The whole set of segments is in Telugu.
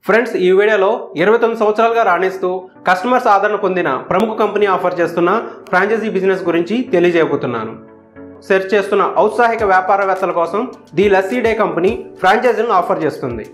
ఫ్రెండ్స్ ఈ వీడియోలో ఇరవై తొమ్మిది సంవత్సరాలుగా రాణిస్తూ కస్టమర్స్ ఆదరణ పొందిన ప్రముఖ కంపెనీ ఆఫర్ చేస్తున్న ఫ్రాంచైజీ బిజినెస్ గురించి తెలియజేయబోతున్నాను సెర్చ్ చేస్తున్న ఔత్సాహిక వ్యాపారవేత్తల కోసం ది లస్సీ డే కంపెనీ ఫ్రాంచైజీలను ఆఫర్ చేస్తుంది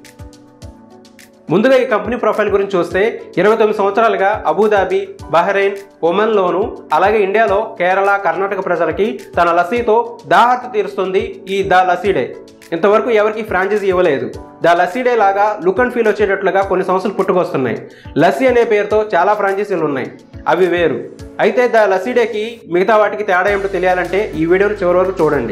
ముందుగా ఈ కంపెనీ ప్రొఫైల్ గురించి చూస్తే ఇరవై తొమ్మిది సంవత్సరాలుగా అబుదాబి బహ్రెయిన్ ఒమన్లోను అలాగే ఇండియాలో కేరళ కర్ణాటక ప్రజలకి తన లస్సీతో దాహర్తి తీరుస్తుంది ఈ ద లస్సీ డే ఇంతవరకు ఎవరికి ఫ్రాంచైజీ ఇవ్వలేదు ద లస్సీ డే లాగా లుక్ అండ్ ఫీల్ వచ్చేటట్లుగా కొన్ని సంస్థలు పుట్టుకొస్తున్నాయి లస్సీ అనే పేరుతో చాలా ఫ్రాంచైజీలు ఉన్నాయి అవి వేరు అయితే ద లస్సీ డేకి మిగతా వాటికి తేడా ఏమిటో తెలియాలంటే ఈ వీడియోని చివరి వరకు చూడండి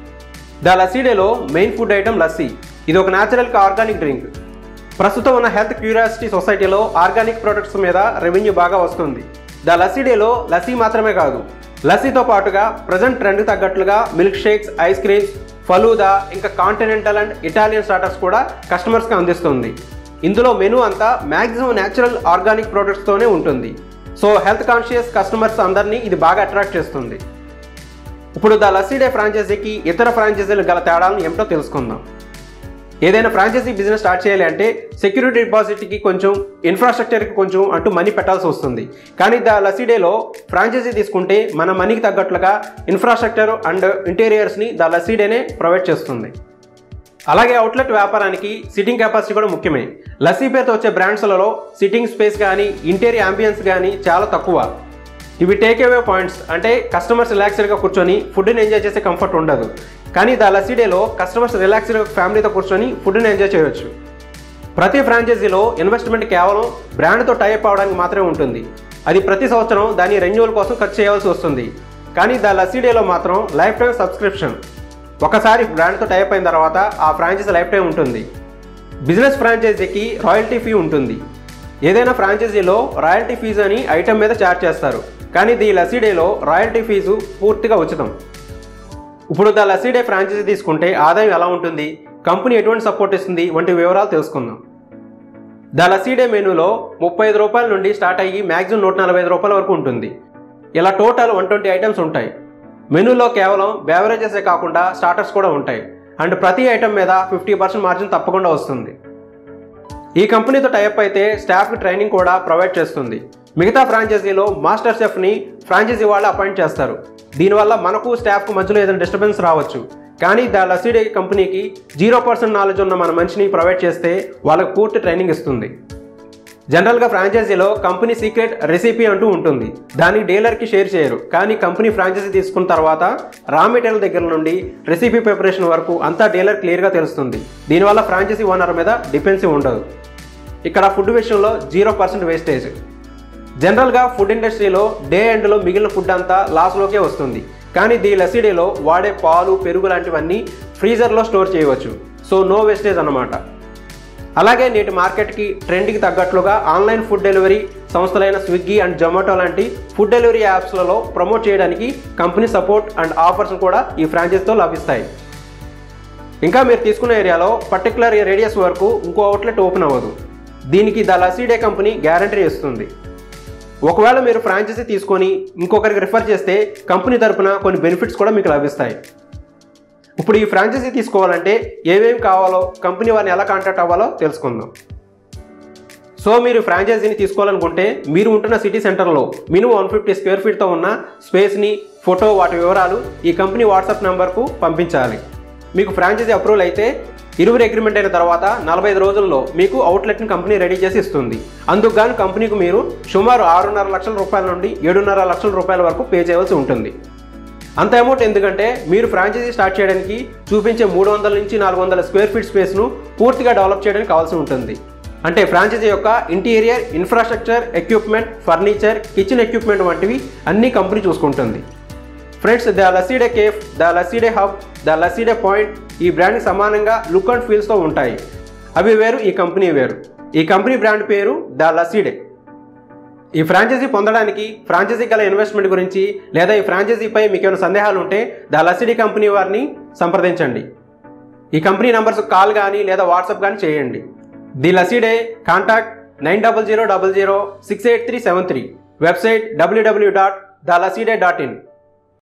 ద లస్సీ డేలో మెయిన్ ఫుడ్ ఐటమ్ లస్సీ ఇది ఒక న్యాచురల్ ఆర్గానిక్ డ్రింక్ ప్రస్తుతం ఉన్న హెల్త్ క్యూరియాసిటీ సొసైటీలో ఆర్గానిక్ ప్రొడక్ట్స్ మీద రెవెన్యూ బాగా వస్తుంది ద లస్సీ డేలో లస్సీ మాత్రమే కాదు లస్సీతో పాటుగా ప్రజెంట్ ట్రెండ్ తగ్గట్లుగా milk shakes ice creams falooda ఇంకా కాంటినెంటల్ అండ్ ఇటాలియన్ స్టార్టర్స్ కూడా కస్టమర్స్కి అందిస్తుంది ఇందులో మెనూ అంతా మ్యాక్సిమం న్యాచురల్ ఆర్గానిక్ ప్రొడక్ట్స్తోనే ఉంటుంది సో హెల్త్ కాన్షియస్ కస్టమర్స్ అందరినీ ఇది బాగా అట్రాక్ట్ చేస్తుంది ఇప్పుడు ద లస్సీ డే ఫ్రాంచైజీకి ఇతర ఫ్రాంచైజీలు గల తేడాలను ఏమిటో తెలుసుకుందాం ఏదైనా ఫ్రాంచైజీ బిజినెస్ స్టార్ట్ చేయాలి అంటే సెక్యూరిటీ డిపాజిట్కి కొంచెం ఇన్ఫ్రాస్ట్రక్చర్కి కొంచెం అంటూ మనీ పెట్టాల్సి వస్తుంది కానీ ద లస్సీ డేలో ఫ్రాంచైజీ తీసుకుంటే మన మనీకి తగ్గట్లుగా ఇన్ఫ్రాస్ట్రక్చర్ అండ్ ఇంటీరియర్స్ని ద లస్సీ డేనే ప్రొవైడ్ చేస్తుంది అలాగే అవుట్లెట్ వ్యాపారానికి సిట్టింగ్ కెపాసిటీ కూడా ముఖ్యమే లస్సీ పేరుతో వచ్చే బ్రాండ్స్లలో సిట్టింగ్ స్పేస్ కానీ ఇంటీరియర్ అంబియన్స్ కానీ చాలా తక్కువ ఇవి టేక్ అవే పాయింట్స్ అంటే కస్టమర్స్ రిలాక్స్డ్గా కూర్చొని ఫుడ్ని ఎంజాయ్ చేసే కంఫర్ట్ ఉండదు కానీ ద లస్సీ డేలో కస్టమర్స్ రిలాక్స్డ్గా ఫ్యామిలీతో కూర్చొని ఫుడ్ని ఎంజాయ్ చేయవచ్చు ప్రతి ఫ్రాంచైజీలో ఇన్వెస్ట్మెంట్ కేవలం బ్రాండ్తో టైప్ అవడానికి మాత్రమే ఉంటుంది అది ప్రతి సంవత్సరం దాని రెన్యువల్ కోసం ఖర్చు చేయవలసి వస్తుంది కానీ ద లస్సీ డేలో మాత్రం లైఫ్ టైం సబ్స్క్రిప్షన్ ఒకసారి బ్రాండ్తో టైప్ అయిన తర్వాత ఆ ఫ్రాంచైజీ లైఫ్ టైం ఉంటుంది బిజినెస్ ఫ్రాంచైజీకి రాయల్టీ ఫీ ఉంటుంది ఏదైనా ఫ్రాంచైజీలో రాయల్టీ ఫీజు అని ఐటెం మీద ఛార్జ్ చేస్తారు కానీ ది లస్సీ డేలో రాయల్టీ ఫీజు పూర్తిగా ఉచితం ఇప్పుడు ద లస్సీ డే ఫ్రాంచైజీ తీసుకుంటే ఆదాయం ఎలా ఉంటుంది కంపెనీ ఎటువంటి సపోర్ట్ ఇస్తుంది వంటి వివరాలు తెలుసుకుందాం ద లస్సీ డే మెనూలో ముప్పై ఐదు రూపాయల నుండి స్టార్ట్ అయ్యి మ్యాక్సిమం నూట నలభై ఐదు రూపాయల వరకు ఉంటుంది ఇలా టోటల్ వన్ ట్వంటీ ఐటమ్స్ ఉంటాయి మెనూలో కేవలం బేవరేజెసే కాకుండా స్టార్టర్స్ కూడా ఉంటాయి అండ్ ప్రతి ఐటమ్ మీద ఫిఫ్టీ పర్సెంట్ మార్జిన్ తప్పకుండా వస్తుంది ఈ కంపెనీతో టైప్ అయితే స్టాఫ్కి ట్రైనింగ్ కూడా ప్రొవైడ్ చేస్తుంది మిగతా ఫ్రాంచైజీలో మాస్టర్ షెఫ్ని ఫ్రాంచైజీ వాళ్ళు అపాయింట్ చేస్తారు దీనివల్ల మనకు స్టాఫ్కు మధ్యలో ఏదైనా డిస్టర్బెన్స్ రావచ్చు కానీ ద లసీడే కంపెనీకి జీరో పర్సెంట్ నాలెడ్జ్ ఉన్న మన మనిషిని ప్రొవైడ్ చేస్తే వాళ్ళకు పూర్తి ట్రైనింగ్ ఇస్తుంది జనరల్గా ఫ్రాంచైజీలో కంపెనీ సీక్రెట్ రెసిపీ అంటూ ఉంటుంది దాన్ని డీలర్కి షేర్ చేయరు కానీ కంపెనీ ఫ్రాంచైజీ తీసుకున్న తర్వాత రా మెటీరియల్ దగ్గర నుండి రెసిపీ ప్రిపరేషన్ వరకు అంతా డీలర్ క్లియర్గా తెలుస్తుంది దీనివల్ల ఫ్రాంచైజీ ఓనర్ మీద డిపెన్సివ్ ఉండదు ఇక్కడ ఫుడ్ విషయంలో జీరో పర్సెంట్ వేస్టేజ్ జనరల్గా ఫుడ్ ఇండస్ట్రీలో డే ఎండ్లో మిగిలిన ఫుడ్ అంతా లాస్లోకే వస్తుంది కానీ ది లసిడేలో వాడే పాలు పెరుగు లాంటివన్నీ ఫ్రీజర్లో స్టోర్ చేయవచ్చు సో నో వేస్టేజ్ అన్నమాట అలాగే నేటి మార్కెట్కి ట్రెండ్కి తగ్గట్లుగా ఆన్లైన్ ఫుడ్ డెలివరీ సంస్థలైన స్విగ్గీ అండ్ జొమాటో లాంటి ఫుడ్ డెలివరీ యాప్స్లలో ప్రమోట్ చేయడానికి కంపెనీ సపోర్ట్ అండ్ ఆఫర్స్ కూడా ఈ ఫ్రాంచైజీతో లభిస్తాయి ఇంకా మీరు తీసుకున్న ఏరియాలో పర్టికులర్ రేడియస్ వరకు ఇంకో అవుట్లెట్ ఓపెన్ అవ్వదు దీనికి ద లసీడే కంపెనీ గ్యారంటీ ఇస్తుంది ఒకవేళ మీరు ఫ్రాంచైజీ తీసుకొని ఇంకొకరికి రిఫర్ చేస్తే కంపెనీ తరపున కొన్ని బెనిఫిట్స్ కూడా మీకు లభిస్తాయి ఇప్పుడు ఈ ఫ్రాంచైజీ తీసుకోవాలంటే ఏమేమి కావాలో కంపెనీ వారిని ఎలా కాంటాక్ట్ అవ్వాలో తెలుసుకుందాం సో మీరు ఫ్రాంచైజీని తీసుకోవాలనుకుంటే మీరు ఉంటున్న సిటీ సెంటర్లో మినిమం వన్ ఫిఫ్టీ స్క్వేర్ ఫీట్తో ఉన్న స్పేస్ని ఫోటో వాటి వివరాలు ఈ కంపెనీ వాట్సాప్ నెంబర్కు పంపించాలి మీకు ఫ్రాంచైజీ అప్రూవల్ అయితే ఇరువురు అగ్రిమెంట్ అయిన తర్వాత నలభై ఐదు రోజుల్లో మీకు అవుట్లెట్ని కంపెనీ రెడీ చేసి ఇస్తుంది అందుకు గాను కంపెనీకి మీరు సుమారు ఆరున్నర లక్షల రూపాయల నుండి ఏడున్నర లక్షల రూపాయల వరకు పే చేయవలసి ఉంటుంది అంత అమౌంట్ ఎందుకంటే మీరు ఫ్రాంచైజీ స్టార్ట్ చేయడానికి చూపించే మూడు వందల నుంచి నాలుగు వందల స్క్వేర్ ఫీట్ స్పేస్ను పూర్తిగా డెవలప్ చేయడానికి కావాల్సి ఉంటుంది అంటే ఫ్రాంచైజీ యొక్క interior infrastructure equipment furniture kitchen equipment వంటివి అన్ని కంపెనీ చూసుకుంటుంది friends the lassi day cafe the lassi day hub the lassi day point ఈ బ్రాండ్కి సమానంగా లుక్ అండ్ ఫీల్స్తో ఉంటాయి అవి వేరు ఈ కంపెనీ వేరు ఈ కంపెనీ బ్రాండ్ పేరు ద లసీడే ఈ ఫ్రాంచైజీ పొందడానికి ఫ్రాంచైజీ గల ఇన్వెస్ట్మెంట్ గురించి లేదా ఈ ఫ్రాంచైజీపై మీకు ఏమైనా సందేహాలు ఉంటే ద లసిడీ కంపెనీ వారిని సంప్రదించండి ఈ కంపెనీ నంబర్స్ కాల్ కానీ లేదా వాట్సాప్ కానీ చేయండి the lassi day contact nine double zero double zero six eight three seven three website W W dot the lassi day dot in